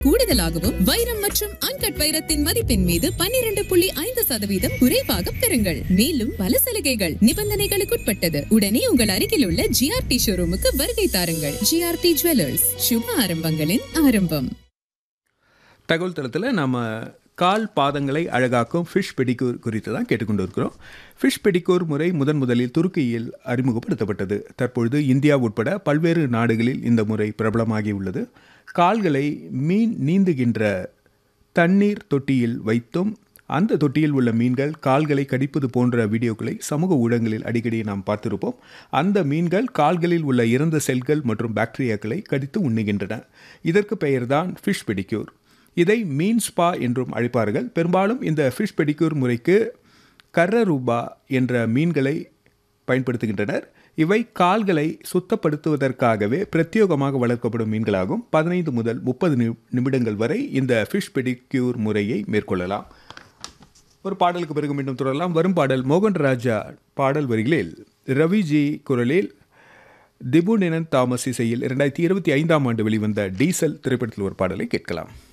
கூடுதலாகவும் வைரம் மற்றும் அன்கட் வைரத்தின் மதிப்பின் மீது பன்னிரண்டு புள்ளி ஐந்து சதவீதம் குறைவாக பெறுங்கள் மேலும் பல சலுகைகள் நிபந்தனைகளுக்குட்பட்டது உடனே உங்கள் அருகில் உள்ள ஜிஆர்டி ஷோரூமுக்கு வருகை தாருங்கள் ஜிஆர்டி ஜுவல்லர்ஸ் சுப ஆரம்பங்களின் ஆரம்பம் தகவல் தளத்தில் நம்ம கால் பாதங்களை அழகாக்கும் ஃபிஷ் பெடிக்கூர் குறித்து தான் கேட்டுக்கொண்டு இருக்கிறோம் ஃபிஷ் பெடிக்கூர் முறை முதன் முதலில் துருக்கியில் அறிமுகப்படுத்தப்பட்டது தற்பொழுது இந்தியா உட்பட பல்வேறு நாடுகளில் இந்த முறை பிரபலமாகி உள்ளது கால்களை மீன் நீந்துகின்ற தண்ணீர் தொட்டியில் வைத்தும் அந்த தொட்டியில் உள்ள மீன்கள் கால்களை கடிப்பது போன்ற வீடியோக்களை சமூக ஊடகங்களில் அடிக்கடி நாம் பார்த்திருப்போம் அந்த மீன்கள் கால்களில் உள்ள இறந்த செல்கள் மற்றும் பாக்டீரியாக்களை கடித்து உண்ணுகின்றன இதற்கு பெயர்தான் ஃபிஷ் பெடிக்யூர் இதை மீன் ஸ்பா என்றும் அழைப்பார்கள் பெரும்பாலும் இந்த ஃபிஷ் பெடிக்யூர் முறைக்கு கர்ரரூபா என்ற மீன்களை பயன்படுத்துகின்றனர் இவை கால்களை சுத்தப்படுத்துவதற்காகவே பிரத்யேகமாக வளர்க்கப்படும் மீன்களாகும் பதினைந்து முதல் முப்பது நிமிடங்கள் வரை இந்த ஃபிஷ் பெடிக்யூர் முறையை மேற்கொள்ளலாம் ஒரு பாடலுக்கு பிறகு மீண்டும் தொடரலாம் வரும் பாடல் மோகன் ராஜா பாடல் வரிகளில் ரவிஜி குரலில் திபுனினன் தாமஸ் இசையில் இரண்டாயிரத்தி இருபத்தி ஐந்தாம் ஆண்டு வெளிவந்த டீசல் திரைப்படத்தில் ஒரு பாடலை கேட்கலாம்